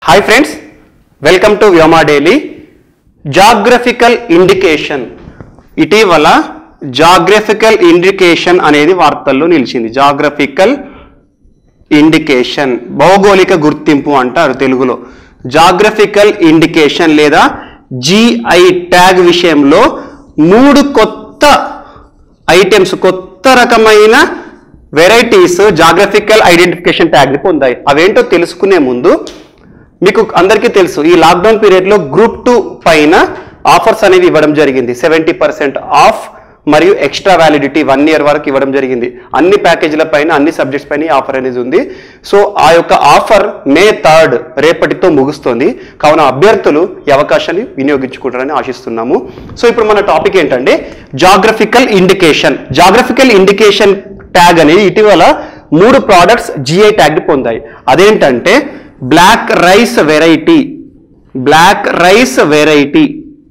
hi friends welcome to Vyoma daily geographical indication ఇటీవల geographical indication అనేది వార్తల్లో నిలిచింది జాగ్రఫికల్ ఇండికేషన్ భౌగోళిక గుర్తింపు అంటారు తెలుగులో జాగ్రఫికల్ ఇండికేషన్ లేదా జిఐ ట్యాగ్ విషయంలో మూడు కొత్త ఐటమ్స్ కొత్త రకమైన వెరైటీస్ జాగ్రఫికల్ ఐడెంటిఫికేషన్ ట్యాగ్ని పొందాయి అవేంటో తెలుసుకునే ముందు మీకు అందరికీ తెలుసు ఈ లాక్డౌన్ పీరియడ్లో గ్రూప్ టూ పైన ఆఫర్స్ అనేవి ఇవ్వడం జరిగింది సెవెంటీ పర్సెంట్ ఆఫ్ మరియు ఎక్స్ట్రా వ్యాలిడిటీ వన్ ఇయర్ వరకు ఇవ్వడం జరిగింది అన్ని ప్యాకేజీల పైన అన్ని సబ్జెక్ట్స్ పైన ఈ ఆఫర్ అనేది ఉంది సో ఆ యొక్క ఆఫర్ మే థర్డ్ రేపటితో ముగుస్తుంది కావున అభ్యర్థులు ఈ అవకాశాన్ని వినియోగించుకుంటారని ఆశిస్తున్నాము సో ఇప్పుడు మన టాపిక్ ఏంటంటే geographical indication geographical indication tag అనేది ఇటీవల మూడు ప్రోడక్ట్స్ జిఐ ట్యాగ్ పొందాయి అదేంటంటే black rice variety black rice variety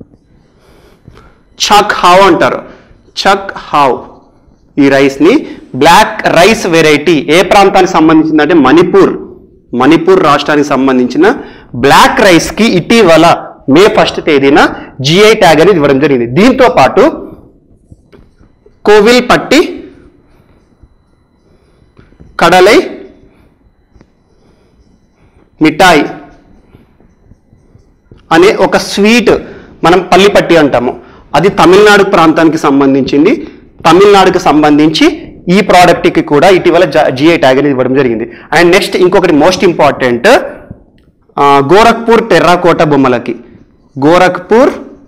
Chak Hao అంటారు చక్ హావ్ ఈ రైస్ని బ్లాక్ రైస్ వెరైటీ ఏ ప్రాంతానికి సంబంధించిందంటే మణిపూర్ మణిపూర్ రాష్ట్రానికి సంబంధించిన బ్లాక్ రైస్కి ఇటీవల మే ఫస్ట్ తేదీన జిఐ ట్యాగ్ అనేది ఇవ్వడం జరిగింది దీంతో పాటు కోవిల్ పట్టి కడలై మిఠాయి అనే ఒక స్వీట్ మనం పల్లిపట్టి అంటాము అది తమిళనాడు ప్రాంతానికి సంబంధించింది తమిళనాడుకి సంబంధించి ఈ ప్రోడక్ట్కి కూడా ఇటీవల జిఐ ట్యాగ్ అనేది ఇవ్వడం జరిగింది అండ్ నెక్స్ట్ ఇంకొకటి మోస్ట్ ఇంపార్టెంట్ గోరఖ్పూర్ టెర్రాకోట బొమ్మలకి గోరఖ్పూర్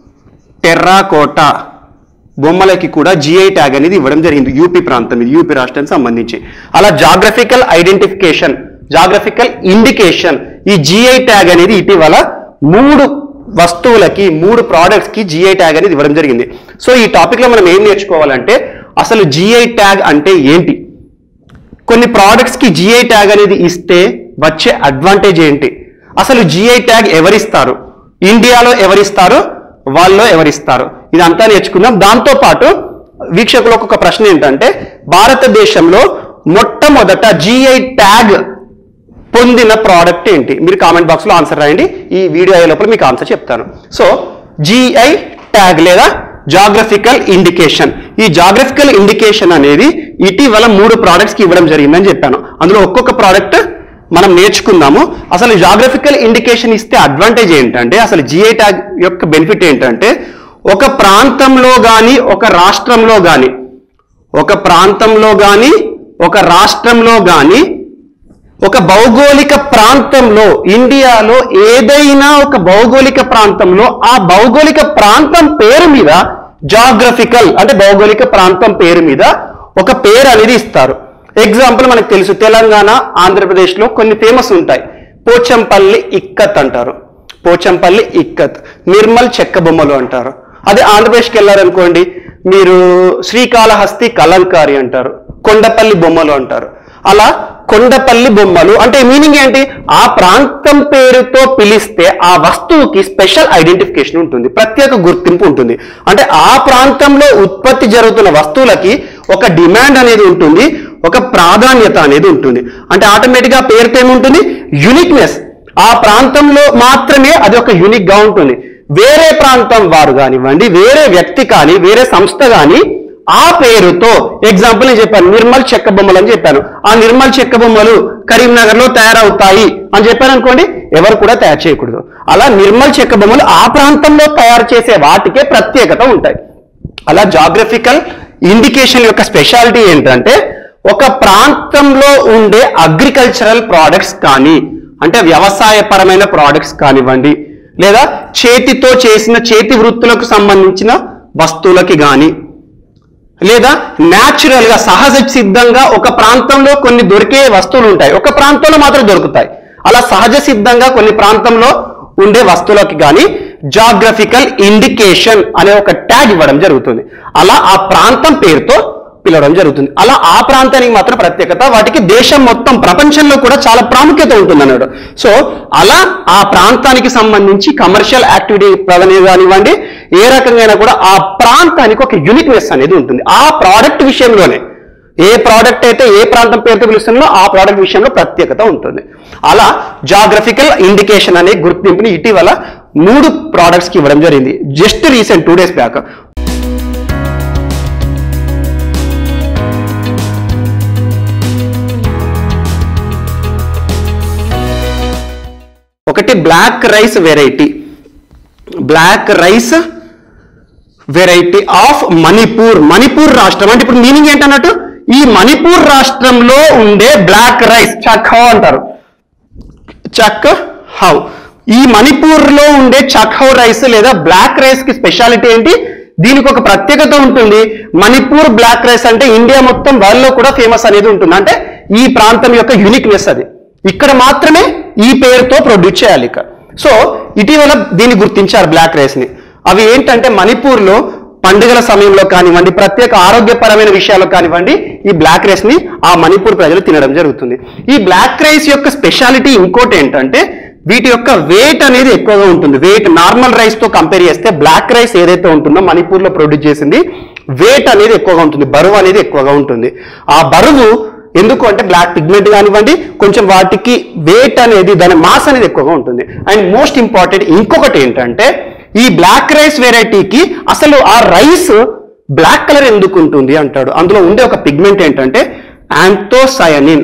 టెర్రాకోట బొమ్మలకి కూడా జిఐ ట్యాగ్ అనేది ఇవ్వడం జరిగింది యూపీ ప్రాంతం ఇది యూపీ రాష్ట్రానికి సంబంధించి అలా జాగ్రఫికల్ ఐడెంటిఫికేషన్ జాగ్రఫికల్ ఇండికేషన్ ఈ జిఐ ట్యాగ్ అనేది ఇటీవల మూడు వస్తువులకి మూడు ప్రోడక్ట్స్ కి జిఐ ట్యాగ్ అనేది ఇవ్వడం జరిగింది సో ఈ టాపిక్ లో మనం ఏం నేర్చుకోవాలంటే అసలు జిఐ ట్యాగ్ అంటే ఏంటి కొన్ని ప్రోడక్ట్స్ కి జిఐ ట్యాగ్ అనేది ఇస్తే వచ్చే అడ్వాంటేజ్ ఏంటి అసలు జిఐ ట్యాగ్ ఎవరిస్తారు ఇండియాలో ఎవరిస్తారు వాళ్ళలో ఎవరిస్తారు ఇదంతా నేర్చుకుందాం దాంతో పాటు వీక్షకులకు ఒక ప్రశ్న ఏంటంటే భారతదేశంలో మొట్టమొదట జిఐ ట్యాగ్ పొందిన ప్రోడక్ట్ ఏంటి మీరు కామెంట్ బాక్స్లో ఆన్సర్ రాయండి ఈ వీడియో అయ్యే లోపల మీకు ఆన్సర్ చెప్తాను సో జిఐ ట్యాగ్ లేదా జాగ్రఫికల్ ఇండికేషన్ ఈ జాగ్రఫికల్ ఇండికేషన్ అనేది ఇటీవల మూడు ప్రోడక్ట్స్కి ఇవ్వడం జరిగిందని చెప్పాను అందులో ఒక్కొక్క ప్రోడక్ట్ మనం నేర్చుకుందాము అసలు జాగ్రఫికల్ ఇండికేషన్ ఇస్తే అడ్వాంటేజ్ ఏంటంటే అసలు జిఐ ట్యాగ్ యొక్క బెనిఫిట్ ఏంటంటే ఒక ప్రాంతంలో కానీ ఒక రాష్ట్రంలో కానీ ఒక ప్రాంతంలో కానీ ఒక రాష్ట్రంలో కానీ ఒక భౌగోళిక ప్రాంతంలో ఇండియాలో ఏదైనా ఒక భౌగోళిక ప్రాంతంలో ఆ భౌగోళిక ప్రాంతం పేరు మీద జాగ్రఫికల్ అంటే భౌగోళిక ప్రాంతం పేరు మీద ఒక పేరు అనేది ఇస్తారు ఎగ్జాంపుల్ మనకు తెలుసు తెలంగాణ ఆంధ్రప్రదేశ్లో కొన్ని ఫేమస్ ఉంటాయి పోచంపల్లి ఇక్కత్ అంటారు పోచంపల్లి ఇక్కత్ నిర్మల్ చెక్క బొమ్మలు అంటారు అదే ఆంధ్రప్రదేశ్కి వెళ్ళారనుకోండి మీరు శ్రీకాళహస్తి కలంకారి అంటారు కొండపల్లి బొమ్మలు అంటారు అలా కొండపల్లి బొమ్మలు అంటే మీనింగ్ ఏంటి ఆ ప్రాంతం పేరుతో పిలిస్తే ఆ వస్తువుకి స్పెషల్ ఐడెంటిఫికేషన్ ఉంటుంది ప్రత్యేక గుర్తింపు ఉంటుంది అంటే ఆ ప్రాంతంలో ఉత్పత్తి జరుగుతున్న వస్తువులకి ఒక డిమాండ్ అనేది ఉంటుంది ఒక ప్రాధాన్యత అనేది ఉంటుంది అంటే ఆటోమేటిక్గా పేరుతో ఏముంటుంది యునిక్నెస్ ఆ ప్రాంతంలో మాత్రమే అది ఒక యునిక్ గా ఉంటుంది వేరే ప్రాంతం వారు కానివ్వండి వేరే వ్యక్తి కానీ వేరే సంస్థ కానీ ఆ పేరుతో ఎగ్జాంపుల్ నేను చెప్పాను నిర్మల్ చెక్క బొమ్మలు అని చెప్పాను ఆ నిర్మల్ చెక్క బొమ్మలు కరీంనగర్ లో తయారవుతాయి అని చెప్పాను అనుకోండి ఎవరు కూడా తయారు చేయకూడదు అలా నిర్మల్ చెక్క బొమ్మలు ఆ ప్రాంతంలో తయారు చేసే వాటికే ప్రత్యేకత ఉంటాయి అలా జాగ్రఫికల్ ఇండికేషన్ యొక్క స్పెషాలిటీ ఏంటంటే ఒక ప్రాంతంలో ఉండే అగ్రికల్చరల్ ప్రోడక్ట్స్ కానీ అంటే వ్యవసాయపరమైన ప్రోడక్ట్స్ కానివ్వండి లేదా చేతితో చేసిన చేతి వృత్తులకు సంబంధించిన వస్తువులకి కానీ లేదా న్యాచురల్ గా సహజ సిద్ధంగా ఒక ప్రాంతంలో కొన్ని దొరికే వస్తువులు ఉంటాయి ఒక ప్రాంతంలో మాత్రం దొరుకుతాయి అలా సహజ సిద్ధంగా కొన్ని ప్రాంతంలో ఉండే వస్తువులకి కానీ జాగ్రఫికల్ ఇండికేషన్ అనే ఒక ట్యాగ్ ఇవ్వడం జరుగుతుంది అలా ఆ ప్రాంతం పేరుతో పిలవడం జరుగుతుంది అలా ఆ ప్రాంతానికి మాత్రం ప్రత్యేకత వాటికి దేశం మొత్తం ప్రపంచంలో కూడా చాలా ప్రాముఖ్యత ఉంటుంది అన్నాడు సో అలా ఆ ప్రాంతానికి సంబంధించి కమర్షియల్ యాక్టివిటీ ప్రధాని కానివ్వండి ఏ రకంగా కూడా ఆ ప్రాంతానికి ఒక యూనిక్నెస్ అనేది ఉంటుంది ఆ ప్రోడక్ట్ విషయంలోనే ఏ ప్రోడక్ట్ అయితే ఏ ప్రాంతం పేరుతో పిలుస్తుందో ఆ ప్రోడక్ట్ విషయంలో ప్రత్యేకత ఉంటుంది అలా జాగ్రఫికల్ ఇండికేషన్ అనే గుర్తింపుని ఇటీవల మూడు products కి ఇవ్వడం జరిగింది just recent two days back ఒకటి black rice variety black rice variety of Manipur Manipur రాష్ట్రం అంటే ఇప్పుడు మీనింగ్ ఏంటన్నట్టు ఈ మణిపూర్ రాష్ట్రంలో ఉండే బ్లాక్ రైస్ చక్ హౌ అంటారు చక్ హౌ ఈ మణిపూర్ లో ఉండే చక్ హౌ రైస్ లేదా బ్లాక్ రైస్ కి స్పెషాలిటీ ఏంటి దీనికి ఒక ప్రత్యేకత ఉంటుంది మణిపూర్ బ్లాక్ రైస్ అంటే ఇండియా మొత్తం వరల్డ్ లో కూడా ఫేమస్ అనేది ఉంటుంది అంటే ఈ ప్రాంతం యొక్క యూనిక్నెస్ అది ఇక్కడ మాత్రమే ఈ పేరుతో ప్రొడ్యూస్ చేయాలి ఇక సో ఇటీవల దీన్ని గుర్తించారు బ్లాక్ రైస్ ని అవి ఏంటంటే మణిపూర్ లో పండుగల సమయంలో కానివ్వండి ప్రత్యేక ఆరోగ్యపరమైన విషయాలు కానివ్వండి ఈ బ్లాక్ రైస్ ని ఆ మణిపూర్ ప్రజలు తినడం జరుగుతుంది ఈ బ్లాక్ రైస్ యొక్క స్పెషాలిటీ ఇంకోటి ఏంటంటే వీటి యొక్క వెయిట్ అనేది ఎక్కువగా ఉంటుంది వెయిట్ నార్మల్ రైస్ తో కంపేర్ చేస్తే బ్లాక్ రైస్ ఏదైతే ఉంటుందో మణిపూర్ లో ప్రొడ్యూస్ చేసింది వెయిట్ అనేది ఎక్కువగా ఉంటుంది బరువు అనేది ఎక్కువగా ఉంటుంది ఆ బరువు ఎందుకు అంటే బ్లాక్ పిగ్మెంట్ కానివ్వండి కొంచెం వాటికి వెయిట్ అనేది దాని మాస్ అనేది ఎక్కువగా ఉంటుంది అండ్ మోస్ట్ ఇంపార్టెంట్ ఇంకొకటి ఏంటంటే ఈ బ్లాక్ రైస్ వెరైటీకి అసలు ఆ రైస్ బ్లాక్ కలర్ ఎందుకు ఉంటుంది అంటాడు అందులో ఉండే ఒక పిగ్మెంట్ ఏంటంటే యాంథోసయనిన్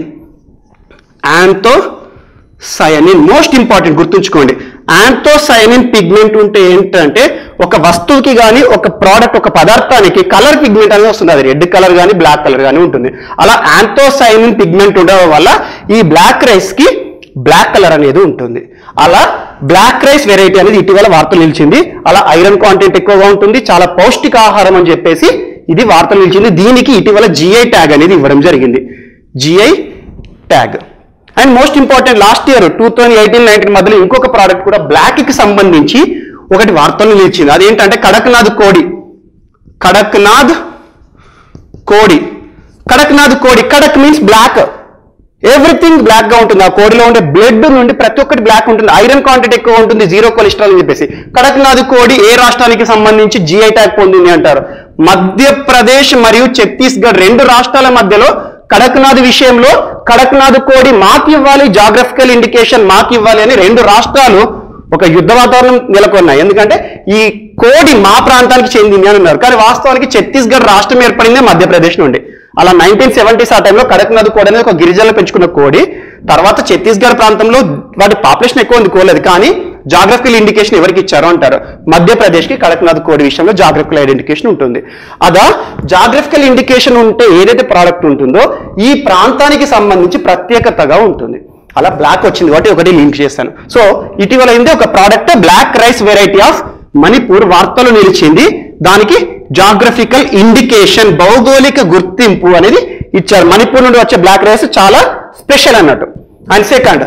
యాంతో సయనిన్ మోస్ట్ ఇంపార్టెంట్ గుర్తుంచుకోండి యాంథోసయనిన్ పిగ్మెంట్ ఉంటే ఏంటంటే ఒక వస్తువుకి కానీ ఒక ప్రోడక్ట్ ఒక పదార్థానికి కలర్ పిగ్మెంట్ అనేది వస్తుంది అది రెడ్ కలర్ కానీ బ్లాక్ కలర్ కానీ ఉంటుంది అలా యాంథోసయనిన్ పిగ్మెంట్ ఉండడం వల్ల ఈ బ్లాక్ రైస్ కి బ్లాక్ కలర్ అనేది ఉంటుంది అలా బ్లాక్ రైస్ వెరైటీ అనేది ఇటీవల వార్తలు నిలిచింది అలా ఐరన్ కాంటెంట్ ఎక్కువగా ఉంటుంది చాలా పౌష్టికాహారం అని చెప్పేసి ఇది వార్తలు నిలిచింది దీనికి ఇటీవల జిఐ ట్యాగ్ అనేది ఇవ్వడం జరిగింది GI tag and most important last year two thousand eighteen nineteen మధ్యలో ఇంకొక ప్రోడక్ట్ కూడా బ్లాక్ కి సంబంధించి ఒకటి వార్తలు నిలిచింది అదేంటంటే కడక్నాథ్ కోడి కడక్నాథ్ కోడి కడక్నాథ్ కోడి Kadak means black everything black గా ఉంటుంది ఆ కోడిలో ఉండే బ్లడ్ నుండి ప్రతి ఒక్కటి బ్లాక్ ఉంటుంది ఐరన్ కాంటెంట్ ఎక్కువ ఉంటుంది జీరో కొలెస్ట్రాల్ అని చెప్పేసి కడక్నాథ్ కోడి ఏ రాష్ట్రానికి సంబంధించి జిఐ ట్యాగ్ పొందింది అంటారు మధ్యప్రదేశ్ మరియు ఛత్తీస్గఢ్ రెండు రాష్ట్రాల మధ్యలో కడక్నాథ్ విషయంలో కడక్నాథ్ కోడి మాకు ఇవ్వాలి జాగ్రఫికల్ ఇండికేషన్ మాకు ఇవ్వాలి అని రెండు రాష్ట్రాలు ఒక యుద్ధ వాతావరణం నెలకొన్నాయి ఎందుకంటే ఈ కోడి మా ప్రాంతానికి చెందింది అని ఉన్నారు కానీ వాస్తవానికి ఛత్తీస్గఢ్ రాష్ట్రం ఏర్పడిందే మధ్యప్రదేశ్ నుండి అలా నైన్టీన్ సెవెంటీస్ ఆ టైంలో కడక్నాథ్ కోడి అనేది ఒక గిరిజనులు పెంచుకున్న కోడి తర్వాత ఛత్తీస్గఢ్ ప్రాంతంలో వాటి పాపులేషన్ ఎక్కువ ఉంది కోలేదు కానీ జాగ్రఫికల్ ఇండికేషన్ ఎవరికి ఇచ్చారో అంటారు మధ్యప్రదేశ్ కి కడక్నాథ్ కోడి విషయంలో జాగ్రఫికల్ ఐడెంటిఫికేషన్ ఉంటుంది అదా జాగ్రఫికల్ ఇండికేషన్ ఉంటే ఏదైతే ప్రోడక్ట్ ఉంటుందో ఈ ప్రాంతానికి సంబంధించి ప్రత్యేకతగా ఉంటుంది అలా బ్లాక్ వచ్చింది కాబట్టి ఒకటి లింక్ చేస్తాను సో ఇటీవల అయింది ఒక product black rice variety of Manipur వార్తలు నిలిచింది దానికి జాగ్రఫికల్ ఇండికేషన్ భౌగోళిక గుర్తింపు అనేది ఇచ్చారు మణిపూర్ నుండి వచ్చే బ్లాక్ రైస్ చాలా స్పెషల్ అన్నట్టు అండ్ సెకండ్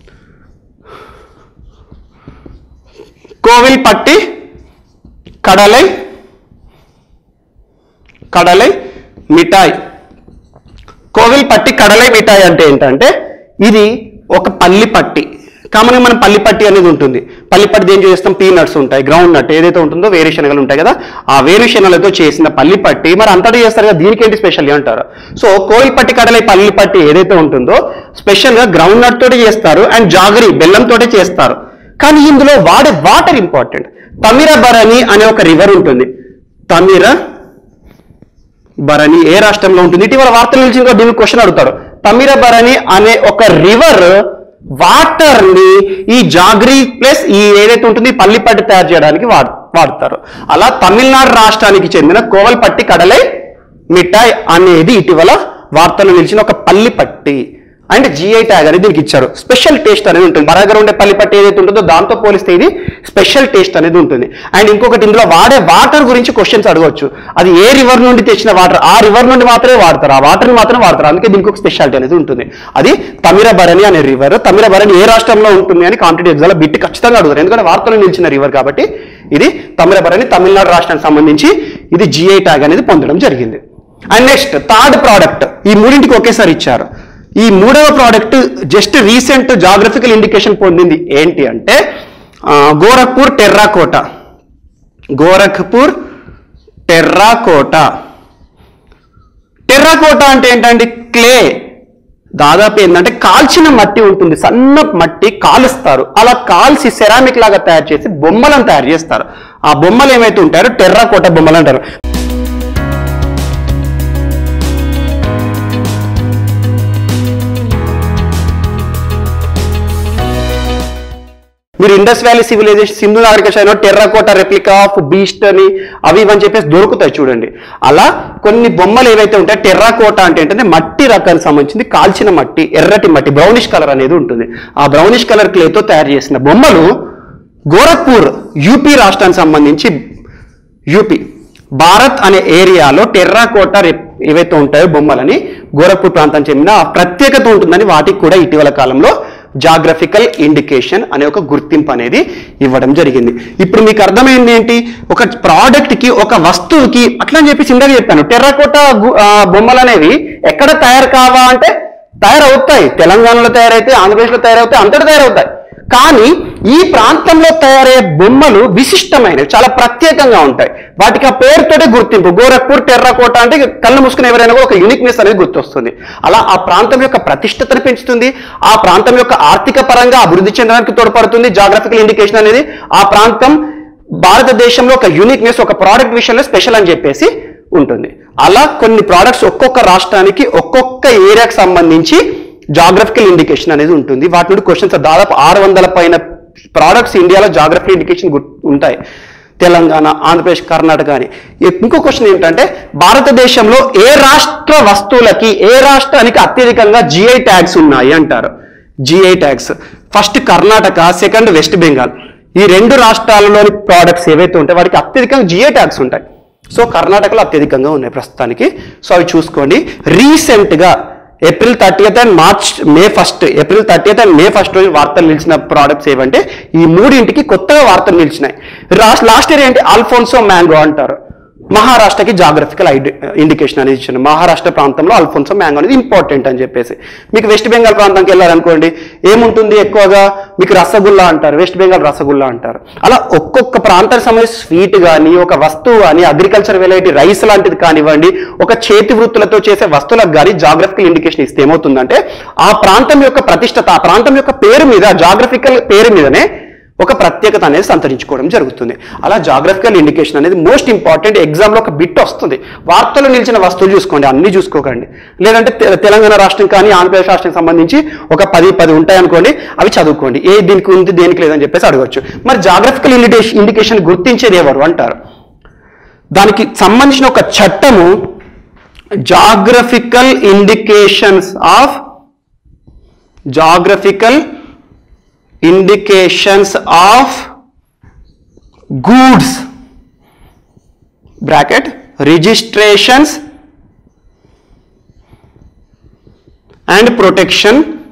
కోవిల్పట్టి కడలై కడలై మిఠాయి కోవిల్పట్టి కడలై మిఠాయి అంటే ఏంటంటే ఇది ఒక పల్లి పట్టి కామన్గా మనం పల్లి పట్టి అనేది ఉంటుంది పల్లి పట్టి ఏం చేస్తాం పీనట్స్ ఉంటాయి గ్రౌండ్ నట్ ఏదైతే ఉంటుందో వేరుశనగలు ఉంటాయి కదా ఆ వేరుశనగలతో చేసిన పల్లి పట్టి మరి అంతటా చేస్తారు కదా దీనికి ఏంటి స్పెషల్ అంటారు సో కోవిల్పట్టి కడలై పల్లి పట్టి ఏదైతే ఉంటుందో స్పెషల్గా గ్రౌండ్ నట్ తోటి చేస్తారు అండ్ జాగరి బెల్లం తోటి చేస్తారు కానీ ఇందులో వాడే వాటర్ ఇంపార్టెంట్ తమిర బరణి అనే ఒక రివర్ ఉంటుంది తమిర బరణి ఏ రాష్ట్రంలో ఉంటుంది ఇటీవల వార్తలు నిలిచి ఇంకో దీనికి క్వశ్చన్ అడుగుతారు తమిర బరణి అనే ఒక రివర్ వాటర్ ని ఈ జాగ్రీ ప్లస్ ఈ ఏదైతే ఉంటుంది ఈ పల్లిపట్టి తయారు చేయడానికి వాడు వాడతారు అలా తమిళనాడు రాష్ట్రానికి చెందిన కోవల్పట్టి కడలై మిఠాయి అనేది ఇటీవల వార్తలు నిలిచిన ఒక పల్లిపట్టి అండ్ జిఐ ట్యాగ్ అనేది దీనికి ఇచ్చారు స్పెషల్ టేస్ట్ అనేది ఉంటుంది మన దగ్గర ఉండే పల్లిపట్టి ఏదైతే ఉంటుందో దాంతో పోలిస్తే ఇది స్పెషల్ టేస్ట్ అనేది ఉంటుంది అండ్ ఇంకొకటి ఇందులో వాడే వాటర్ గురించి క్వశ్చన్స్ అడగవచ్చు అది ఏ రివర్ నుండి తెచ్చిన వాటర్ ఆ రివర్ నుండి మాత్రమే వాడతారు ఆ వాటర్ని మాత్రమే వాడతారు అందుకే దీనికి ఒక స్పెషాలిటీ అనేది ఉంటుంది అది తమిరబరణి అనే రివర్ తమిరబరణి ఏ రాష్ట్రంలో ఉంటుంది అని కాంపిటేటివ్ ఎగ్జామ్ బిట్ ఖచ్చితంగా అడుగుతారు ఎందుకంటే వార్తలు నిలిచిన రివర్ కాబట్టి ఇది తమిరబరణి తమిళనాడు రాష్ట్రానికి సంబంధించి ఇది జిఐ ట్యాగ్ అనేది పొందడం జరిగింది అండ్ నెక్స్ట్ థర్డ్ ప్రోడక్ట్ ఈ మూడింటికి ఒకేసారి ఇచ్చారు ఈ మూడవ product just recent geographical indication పొందింది ఏంటి అంటే ఆ, Gorakhpur terracotta Gorakhpur terracotta terracotta అంటే ఏంటంటే క్లే దాదాపు ఏంటంటే కాల్చిన మట్టి ఉంటుంది సన్న మట్టి కాలుస్తారు అలా కాల్చి సెరామిక్ లాగా తయారు చేసి బొమ్మలను తయారు చేస్తారు ఆ బొమ్మలు ఏమైతే ఉంటారో టెర్రాకోట బొమ్మలు అంటారు మీరు ఇండస్ వ్యాలీ సివిలైజేషన్ సింధు నాగరిక టెర్రాకోట రెప్లికా ఆఫ్ బీస్ట్ అని అవి ఇవి అని చెప్పేసి దొరుకుతాయి చూడండి అలా కొన్ని బొమ్మలు ఏవైతే ఉంటాయో టెర్రాకోట అంటే ఏంటంటే మట్టి రకానికి సంబంధించింది కాల్చిన మట్టి ఎర్రటి మట్టి బ్రౌనిష్ కలర్ అనేది ఉంటుంది ఆ బ్రౌనిష్ కలర్ క్లేతో తయారు చేసిన బొమ్మలు గోరఖ్పూర్ యూపీ రాష్ట్రానికి సంబంధించి యూపీ భారత్ అనే ఏరియాలో టెర్రాకోట రెప్- ఏవైతే ఉంటాయో బొమ్మలని గోరఖ్పూర్ ప్రాంతానికి చెందిన ఆ ప్రత్యేకత ఉంటుందని వాటికి కూడా ఇటీవల కాలంలో జాగ్రఫికల్ ఇండికేషన్ అనే ఒక గుర్తింపు అనేది ఇవ్వడం జరిగింది ఇప్పుడు మీకు అర్థమైంది ఏంటి ఒక ప్రోడక్ట్ కి ఒక వస్తువుకి అట్లా అని చెప్పేసి ఇందాక చెప్పాను టెర్రాకోట గు- ఆ, బొమ్మలు అనేవి ఎక్కడ తయారు కావా అంటే తయారవుతాయి తెలంగాణలో తయారైతే ఆంధ్రప్రదేశ్లో తయారవుతాయి అంతటా తయారవుతాయి కానీ ఈ ప్రాంతంలో తయారయ్యే బొమ్మలు విశిష్టమైనవి చాలా ప్రత్యేకంగా ఉంటాయి వాటికి ఆ పేరుతోటే గుర్తింపు గోరఖ్పూర్ టెర్రాకోట అంటే కళ్ళు మూసుకుని ఎవరైనా కూడా ఒక యూనిక్నెస్ అనేది గుర్తొస్తుంది అలా ఆ ప్రాంతం యొక్క ప్రతిష్టతను పెంచుతుంది ఆ ప్రాంతం యొక్క ఆర్థిక పరంగా అభివృద్ధి చెందడానికి తోడ్పడుతుంది జాగ్రఫికల్ ఇండికేషన్ అనేది ఆ ప్రాంతం భారతదేశంలో ఒక యూనిక్నెస్ ఒక ప్రోడక్ట్ విషయంలో స్పెషల్ అని చెప్పేసి ఉంటుంది అలా కొన్ని ప్రోడక్ట్స్ ఒక్కొక్క రాష్ట్రానికి ఒక్కొక్క ఏరియాకి సంబంధించి జాగ్రఫికల్ ఇండికేషన్ అనేది ఉంటుంది వాటి నుండి క్వశ్చన్స్ దాదాపు ఆరు వందల పైన ప్రోడక్ట్స్ ఇండియాలో జాగ్రఫికల్ ఇండికేషన్ ఉంటాయి తెలంగాణ ఆంధ్రప్రదేశ్ కర్ణాటక అని ఇంకో క్వశ్చన్ ఏంటంటే భారతదేశంలో ఏ రాష్ట్ర వస్తువులకి ఏ రాష్ట్రానికి అత్యధికంగా జిఐ ట్యాగ్స్ ఉన్నాయి అంటారు GI tags first Karnataka second West Bengal ఈ రెండు రాష్ట్రాలలోని ప్రోడక్ట్స్ ఏవైతే ఉంటాయో వాటికి అత్యధికంగా జిఐ ట్యాగ్స్ ఉంటాయి సో కర్ణాటకలో అత్యధికంగా ఉన్నాయి ప్రస్తుతానికి సో అవి చూసుకోండి రీసెంట్గా April thirtieth and March May first April thirtieth and May first రోజు వార్తలు నిలిచిన ప్రోడక్ట్స్ ఏవంటే ఈ మూడింటికి కొత్తగా వార్తలు నిలిచినాయి లాస్ట్ ఇయర్ ఏంటి ఆల్ఫోన్సో మ్యాంగో అంటారు మహారాష్ట్రకి జాగ్రఫికల్ ఇండికేషన్ అనేది ఇచ్చింది మహారాష్ట్ర ప్రాంతంలో అల్ఫోన్సో మ్యాంగో అనేది ఇంపార్టెంట్ అని చెప్పేసి మీకు వెస్ట్ బెంగాల్ ప్రాంతంకి వెళ్ళారనుకోండి ఏముంటుంది ఎక్కువగా మీకు రసగుల్లా అంటారు వెస్ట్ బెంగాల్ రసగుల్లా అంటారు అలా ఒక్కొక్క ప్రాంతానికి సంబంధించి స్వీట్ కానీ ఒక వస్తువు కానీ అగ్రికల్చర్ వెరైటీ రైస్ లాంటిది కానివ్వండి ఒక చేతి వృత్తులతో చేసే వస్తువులకు కానీ జాగ్రఫికల్ ఇండికేషన్ ఇస్తే ఏమవుతుందంటే ఆ ప్రాంతం యొక్క ప్రతిష్టత ఆ ప్రాంతం యొక్క పేరు మీద జాగ్రఫికల్ పేరు మీదనే ఒక ప్రత్యేకత అనేది సంతరించుకోవడం జరుగుతుంది అలా జాగ్రఫికల్ ఇండికేషన్ అనేది మోస్ట్ ఇంపార్టెంట్ ఎగ్జామ్లో ఒక బిట్ వస్తుంది వార్తలు నిలిచిన వస్తువులు చూసుకోండి అన్ని చూసుకోకండి లేదంటే తె- తెలంగాణ రాష్ట్రం కానీ ఆంధ్రప్రదేశ్ రాష్ట్రం సంబంధించి ఒక పది పది ఉంటాయి అనుకోండి అవి చదువుకోండి ఏ దీనికి ఉంది దేనికి లేదని చెప్పేసి అడగవచ్చు మరి జాగ్రఫికల్ ఇండికేషన్ ఇండికేషన్ గుర్తించేది ఎవరు అంటారు దానికి సంబంధించిన ఒక చట్టము geographical indications of geographical indications of goods bracket registrations and protection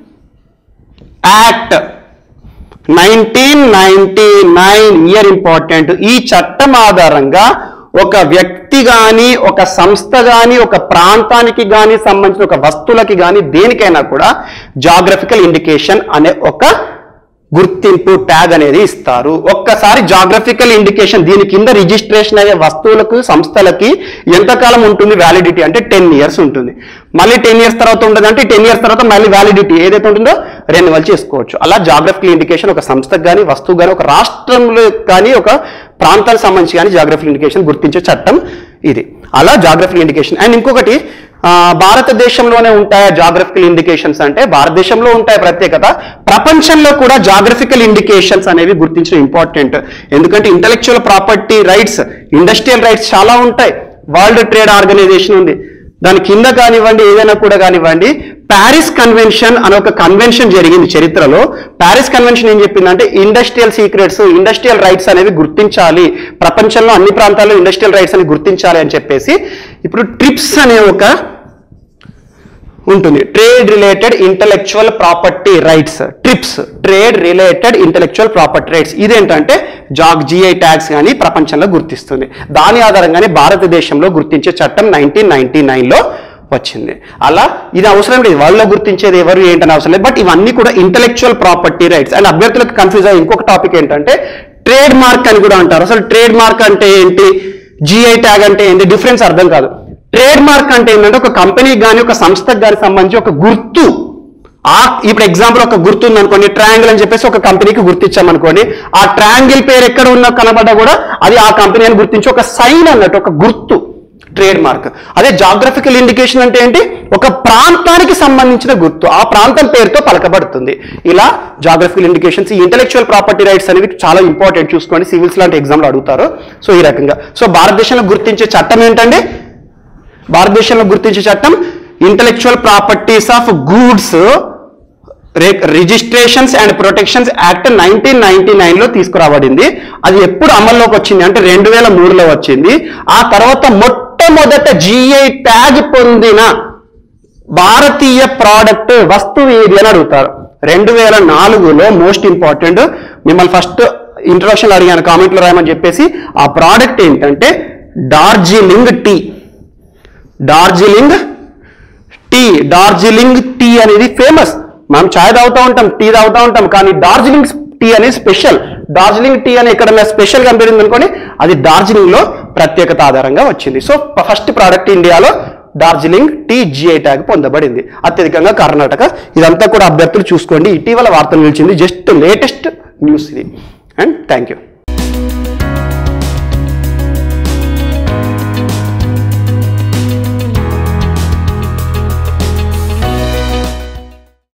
act nineteen ninety nine year important ఈ చట్టం ఆధారంగా ఒక వ్యక్తి కానీ ఒక సంస్థ కానీ ఒక ప్రాంతానికి కానీ సంబంధించిన ఒక వస్తువులకి కానీ దేనికైనా కూడా జాగ్రఫికల్ ఇండికేషన్ అనే ఒక గుర్తింపు ట్యాగ్ అనేది ఇస్తారు ఒక్కసారి జాగ్రఫికల్ ఇండికేషన్ దీని కింద రిజిస్ట్రేషన్ అయ్యే వస్తువులకు సంస్థలకి ఎంతకాలం ఉంటుంది వ్యాలిడిటీ అంటే టెన్ ఇయర్స్ ఉంటుంది మళ్ళీ టెన్ ఇయర్స్ తర్వాత ఉండదు అంటే టెన్ ఇయర్స్ తర్వాత మళ్ళీ వ్యాలిడిటీ ఏదైతే ఉంటుందో రెన్యువల్ చేసుకోవచ్చు అలా జాగ్రఫికల్ ఇండికేషన్ ఒక సంస్థకు కానీ వస్తువు కానీ ఒక రాష్ట్రంలో కానీ ఒక ప్రాంతానికి సంబంధించి కానీ జాగ్రఫికల్ ఇండికేషన్ గుర్తించే చట్టం ఇది అలా జాగ్రఫికల్ ఇండికేషన్ అండ్ ఇంకొకటి ఆ, భారతదేశంలోనే ఉంటాయా జాగ్రఫికల్ ఇండికేషన్స్ అంటే భారతదేశంలో ఉంటాయి ప్రత్యేకత ప్రపంచంలో కూడా జాగ్రఫికల్ ఇండికేషన్స్ అనేవి గుర్తించడం ఇంపార్టెంట్ ఎందుకంటే intellectual property rights industrial rights చాలా ఉంటాయి వరల్డ్ ట్రేడ్ ఆర్గనైజేషన్ ఉంది దాని కింద కానివ్వండి ఏదైనా కూడా కానివ్వండి ప్యారిస్ కన్వెన్షన్ అనే ఒక కన్వెన్షన్ జరిగింది చరిత్రలో ప్యారిస్ కన్వెన్షన్ ఏం చెప్పిందంటే ఇండస్ట్రియల్ సీక్రెట్స్ ఇండస్ట్రియల్ రైట్స్ అనేవి గుర్తించాలి ప్రపంచంలో అన్ని ప్రాంతాల్లో ఇండస్ట్రియల్ రైట్స్ అని గుర్తించాలి అని చెప్పేసి ఇప్పుడు ట్రిప్స్ అనే ఒక ఉంటుంది trade related intellectual property rights TRIPS trade related intellectual property rights ఇదేంటంటే జాగ్ జిఐ ట్యాగ్స్ కానీ ప్రపంచంలో గుర్తిస్తుంది దాని ఆధారంగానే భారతదేశంలో గుర్తించే చట్టం నైన్టీన్ నైన్టీ నైన్లో వచ్చింది అలా ఇది అవసరం లేదు వాళ్ళలో గుర్తించేది ఎవరు ఏంటని అవసరం లేదు బట్ ఇవన్నీ కూడా ఇంటలెక్చువల్ ప్రాపర్టీ రైట్స్ అండ్ అభ్యర్థులకు కన్ఫ్యూజ్ అయ్యే ఇంకొక టాపిక్ ఏంటంటే ట్రేడ్ మార్క్ అని కూడా అంటారు అసలు ట్రేడ్ మార్క్ అంటే ఏంటి జిఐ ట్యాగ్ అంటే ఏంటి డిఫరెన్స్ అర్థం కాదు ట్రేడ్ మార్క్ అంటే ఏంటంటే ఒక కంపెనీకి కానీ ఒక సంస్థకు కానీ సంబంధించి ఒక గుర్తు ఆ ఇప్పుడు ఎగ్జాంపుల్ ఒక గుర్తు ఉంది అనుకోండి ట్రయాంగిల్ అని చెప్పేసి ఒక కంపెనీకి గుర్తించాం అనుకోండి ఆ ట్రయాంగిల్ పేరు ఎక్కడ ఉన్నా కనబడ్డా కూడా అది ఆ కంపెనీ అని గుర్తించి ఒక సైన్ అన్నట్టు ఒక గుర్తు ట్రేడ్ మార్క్ అదే జాగ్రఫికల్ ఇండికేషన్ అంటే ఏంటి ఒక ప్రాంతానికి సంబంధించిన గుర్తు ఆ ప్రాంతం పేరుతో పలకబడుతుంది ఇలా జాగ్రఫికల్ ఇండికేషన్స్ ఈ ఇంటెలెక్చువల్ ప్రాపర్టీ రైట్స్ అనేవి చాలా ఇంపార్టెంట్ చూసుకోండి సివిల్స్ లాంటి ఎగ్జామ్లో అడుగుతారు సో ఈ రకంగా సో భారతదేశంలో గుర్తించే చట్టం ఏంటండి భారతదేశంలో గుర్తించే చట్టం intellectual properties of goods registrations and protections act nineteen ninety లో తీసుకురాబడింది అది ఎప్పుడు అమల్లోకి వచ్చింది అంటే రెండు వేల మూడులో వచ్చింది ఆ తర్వాత మొట్టమొదట జిఐ ట్యాగ్ పొందిన భారతీయ ప్రోడక్ట్ వస్తువు ఏది అని అడుగుతారు రెండు వేల నాలుగులో మోస్ట్ ఇంపార్టెంట్ మిమ్మల్ని ఫస్ట్ ఇంట్రొడక్షన్ అడిగాను కామెంట్లో రాయమని చెప్పేసి ఆ ప్రోడక్ట్ ఏంటంటే Darjeeling tea Darjeeling tea Darjeeling tea అనేది ఫేమస్ మనం చాయ్ తాగుతూ ఉంటాం టీ తాగుతూ ఉంటాం కానీ డార్జిలింగ్ టీ అనేది స్పెషల్ డార్జిలింగ్ టీ అని ఎక్కడ స్పెషల్ కనిపించింది అనుకోండి అది డార్జిలింగ్ లో ప్రత్యేకత ఆధారంగా వచ్చింది సో ఫస్ట్ ప్రోడక్ట్ ఇండియాలో డార్జిలింగ్ టీ జిఐ ట్యాగ్ పొందబడింది అత్యధికంగా కర్ణాటక ఇదంతా కూడా అభ్యర్థులు చూసుకోండి ఇటీవల వార్తలు నిలిచింది జస్ట్ లేటెస్ట్ న్యూస్ ఇది అండ్ థ్యాంక్ యూ